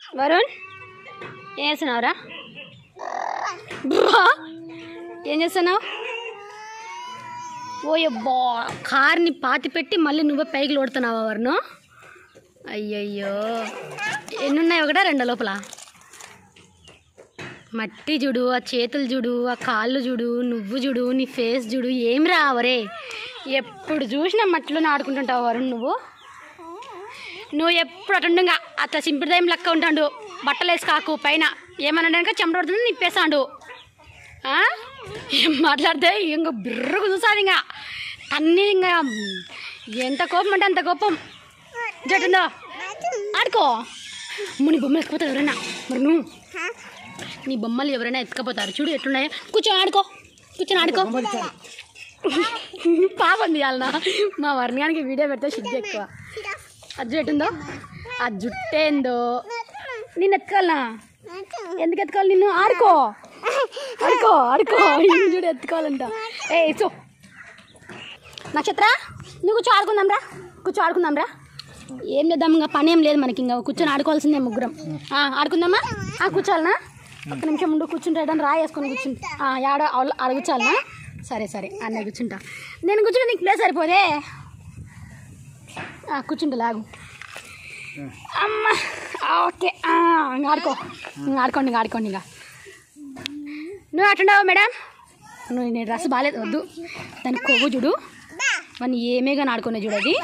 వరుణ్ ఏం చేస్తున్నావురా బా! ఏం చేస్తున్నావు ఓయబ్బా కార్ని పాతి పెట్టి మళ్ళీ నువ్వే పైకి లోడుతున్నావా వరుణ్ అయ్యయ్యో ఎన్నున్నాయి ఒకటా రెండో లోపల మట్టి చూడు ఆ చేతులు చూడు ఆ కాళ్ళు చూడు నువ్వు చూడు నీ ఫేస్ చూడు ఏం రావరే ఎప్పుడు చూసినా మట్టిలోనే ఆడుకుంటుంటావు వరుణ్ నువ్వు నువ్వు ఎప్పుడు అటుండగా అట్లా సింపిడిదయం లెక్క ఉంటాడు బట్టలు వేసి కాకు పైన ఏమన్నాక చెమట పడుతుంది నిప్పేసాడు ఆ? ఏం మాట్లాడితే ఇంక బిర్రకు చూసాది ఇంకా అన్నీ ఇంకా ఎంత కోపం అంటే అంత కోపం జటుందో ఆడుకో అమ్మ, నీ బొమ్మలు ఎత్తుకుపోతారు ఎవరైనా మరి నువ్వు నీ బొమ్మలు ఎవరైనా ఎత్తుకపోతారు చూడు ఎట్లున్నాయో కూర్చొని ఆడుకో కూర్చొని ఆడుకో పాపం తీయాలనా మా వర్ణానికి వీడియో పెడితే సిగ్గు ఎక్కువ అది జుట్టుందో ఆ జుట్టేందో నిన్ను ఎత్తుకోవాలనా ఎందుకు ఎత్తుకోవాలి నిన్ను ఆడుకో ఆడుకో ఆడుకో ఇన్ని చూడు ఎత్తుకోవాలంట ఏ సో నక్షత్ర నువ్వు కూర్చో ఆడుకుందాం రా కూర్చో ఆడుకుందాం రా ఏం చేద్దాం ఇంకా పని ఏం లేదు మనకి ఇంకా కూర్చొని ఆడుకోవాల్సిందే ముగ్గురం ఆ, ఆడుకుందామా ఆ, కూర్చోాలనా ఒక్క నిమిషం ముందు కూర్చుంటాడని రా వేసుకొని కూర్చుంటా ఆ, ఆడ ఆడ- ఆడ కూర్చోాలనా సరే సరే అన్న కూర్చుంటా నేను కూర్చుంటే నీకు ప్లేస్ సరిపోదే ఆ, కూర్చుంటా లాగు అమ్మ ఆ, ఓకే ఆ, ఇంక ఆడుకో ఇంక ఆడుకోండి ఇంక ఆడుకోండి ఇంకా నువ్వు అటుండవు మేడం నువ్వు నీ డ్రెస్ బాగాలేదు వద్దు దాని కొవ్వు చూడు వాడిని ఏమే కానీ ఆడుకునే చూడు అది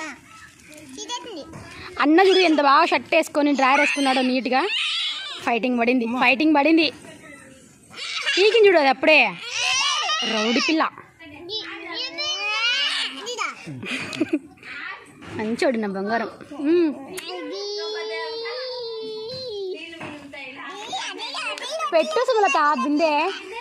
అన్న చూడు ఎంత బాగా షర్ట్ వేసుకొని డ్రైవర్ వేసుకున్నాడో నీట్గా ఫైటింగ్ పడింది ఫైటింగ్ పడింది పీకింది చూడు అది అప్పుడే రౌడి పిల్ల మంచోడు నా బంగారం మ్మ్. పెట్టు సుమలత బిందె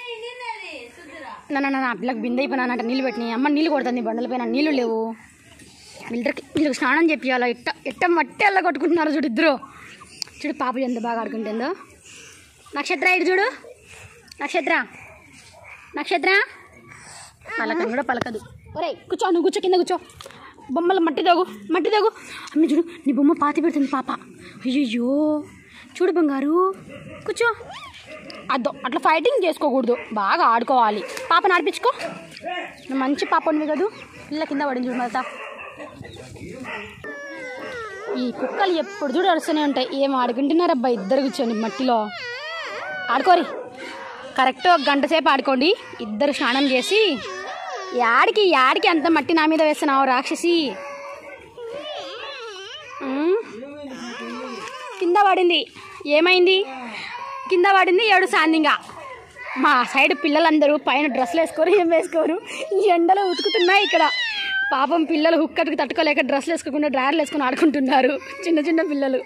నా నా పిల్లకి బిందె అయిపోయినానంట నీళ్ళు పెట్టినాయి అమ్మ నీళ్ళు కొడుతుంది బండల పైన నీళ్ళు లేవు వీళ్ళకి వీళ్ళకి స్నానం చేపియాలా ఎట్ట ఎట్ట మట్టి అల్ల కొట్టుకుంటున్నారు చూడు ఇద్దరు చూడు పాప ఎంత బాగా ఆడుకుంటుందో నక్షత్ర ఇటు చూడు నక్షత్ర నక్షత్ర పలకను కూడా పలకదు ఒరే కూర్చో నువ్వు కూర్చో కింద కూర్చో బొమ్మలు మట్టి తగు మట్టి తగు అమ్మ చూడు నీ బొమ్మ పాతి పెడుతుంది పాప అయ్యయ్యో చూడు బంగారు కూర్చో అద్దో అట్లా ఫైటింగ్ చేసుకోకూడదు బాగా ఆడుకోవాలి పాప నడిపించుకో నువ్వు మంచి పాప ఉంది కదూ పిల్ల కింద పడింది చూడు మళ్ళా ఈ కుక్కలు ఎప్పుడు చూడు అరుస్తూనే ఉంటాయి ఏం ఆడుకుంటున్నారబ్బా ఇద్దరు కూర్చొని మట్టిలో ఆడుకోరి కరెక్ట్ ఒక గంట సేపు ఆడుకోండి ఇద్దరు స్నానం చేసి యాడికి యాడికి అంత మట్టి నా మీద వేస్తున్నావు రాక్షసి ఉమ్. కింద పడింది ఏమైంది కింద పడింది ఏడు సాందింగా మా సైడ్ పిల్లలందరూ పైన డ్రెస్సులు వేసుకోరు ఏం వేసుకోరు ఈ ఎండలో ఉతుకుతున్నాయి ఇక్కడ పాపం పిల్లలు హుక్కటికి తట్టుకోలేక డ్రెస్సులు వేసుకోకుండా డ్రైవర్లు వేసుకొని ఆడుకుంటున్నారు చిన్న చిన్న పిల్లలు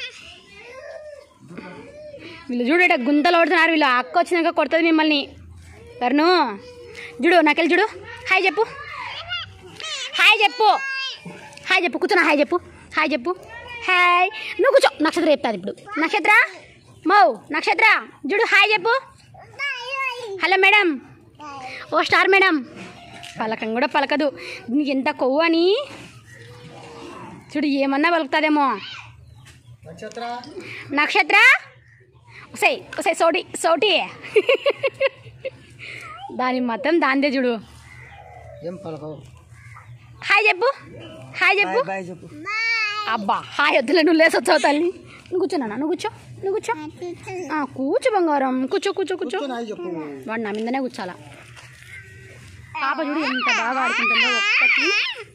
వీళ్ళు చూడట గుంతలు ఓడుతున్నారు వీళ్ళు అక్క వచ్చినాక కొడుతుంది మిమ్మల్ని వరుణు చూడు నాకెళ్ళి చూడు హాయ్ చెప్పు హాయ్ చెప్పు హాయ్ చెప్పు కూర్చున్నా హాయ్ చెప్పు హాయ్ చెప్పు హాయ్ నువ్వు కూర్చో నక్షత్ర చెప్తాది ఇప్పుడు నక్షత్ర మౌ నక్షత్ర చూడు హాయ్ చెప్పు hello madam oh star madam పలకం కూడా పలకదు నీకు ఎంత కొవ్వు అని చూడు ఏమన్నా పలుకుతుందేమో నక్షత్ర ఒసై ఒసై సోటి సోటి దాని మతం దాందే చూడు ఏం పలకవు హాయ్ చెప్పు హాయ్ చెప్పు బాయ్ చెప్పు అబ్బా హాయ్ వద్దులే నువ్వు లేసొచ్చావు తల్లి నువ్వు కూర్చోనా నువ్వు కూర్చో నువ్వు కూర్చో ఆ, కూర్చో బంగారం కూర్చో కూర్చో కూర్చో నాయి చెప్పు వాడు నా మీదనే కూర్చోాలా పాప చూడు ఎంత బాగా ఆడుకుంటుందో ఒక్కటి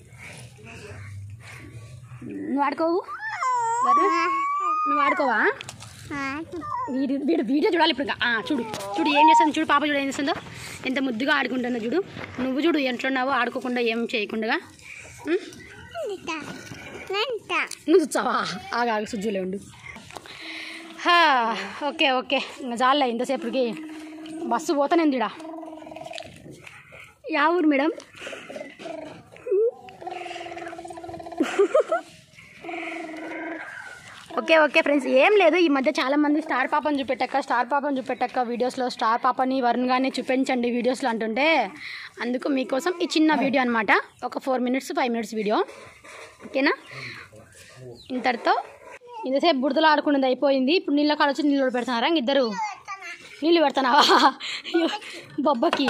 నువ్వు ఆడుకోవు వరు, నువ్వు ఆడుకోవా వీడు వీడు వీడియో చూడాలి ఇప్పుడు ఇంకా. ఆ, చూడు చూడు ఏం చేస్తుంది చూడు పాప చూడు ఏం చేస్తుందో ఎంత ముద్దుగా ఆడుకుంటుందో చూడు నువ్వు చూడు ఎంట్లున్నావో ఆడుకోకుండా ఏం చేయకుండా ఉం? నువ్వు చూచావా ఆగా ఆగు సుజ్జులే ఉండు హా, ఓకే ఓకే ఇంకా చాలే ఇంతసేపటికి బస్సు పోతానేంది ఇడా యా ఊరు మేడం ఓకే ఓకే ఫ్రెండ్స్ ఏం లేదు ఈ మధ్య చాలా మంది స్టార్ పాపని చూపెట్టక్క స్టార్ పాపని చూపెట్టక్క వీడియోస్లో స్టార్ పాపని వరుణ్ గారిని చూపించండి వీడియోస్లో అంటుంటే అందుకు మీకోసం ఈ చిన్న వీడియో అనమాట ఒక four minutes five minutes video ఓకేనా ఇంతటితో ఇంతసేపు బుడతలు ఆడుకునేది అయిపోయింది ఇప్పుడు నీళ్ళ కాడ వచ్చి నీళ్ళు పెడుతున్నారా ఇంక ఇద్దరు నీళ్ళు పెడుతున్నావా అయ్యో, బొబ్బకి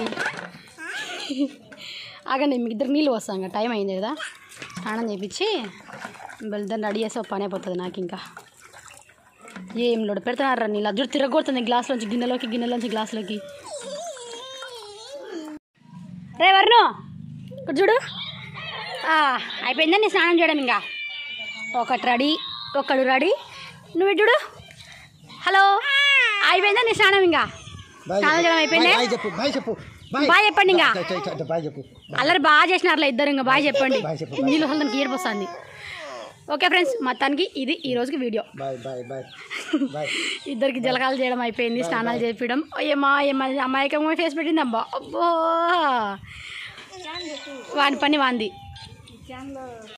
ఆగండి మీకు ఇద్దరు నీళ్ళు వస్తాం ఇంకా టైం అయింది కదా స్నానం చేయించి వెళ్దాం రెడీ చేస్తే ఒక పని అయిపోతుంది నాకు ఇంకా ఏం లోడు పెడుతున్నారా నీళ్ళు అజ్జుడు తిరగొడుతుంది గ్లాస్లోంచి గిన్నెలోకి గిన్నెలోంచి గ్లాసులోకి రే వర్ణు ఇక్కడ చూడు ఆ, అయిపోయిందా నీ స్నానం చేయడం ఇంకా ఒకటి రెడీ ఒకడు రెడీ నువ్వు ఇటు చూడు హలో అయిపోయిందా నీ స్నానం ఇంకా బాయ్ స్నానం చేయడం అయిపోయిందా బాయ్ చెప్పు బాయ్ చెప్పు బాయ్ బాయ్ చెప్పండి ఇంకా చ- చ- చ- బాయ్ చెప్పు అల్లరి బాగా చేసినారులే ఇద్దరు ఇంకా బాగా చెప్పండి బాయ్ చెప్పు, బాయ్. నీళ్ళు వస్తుంది ఏడుపు వస్తుంది ఓకే ఫ్రెండ్స్ మొత్తానికి ఇది ఈ రోజుకి video bye bye bye bye ఇద్దరికి జలకాలు చేయడం అయిపోయింది స్నానాలు చేపించడం ఏమా ఏమా అమ్మాయికమ్మ ఫేస్ పెట్టింది అబ్బా అబ్బో వాని పని వాంది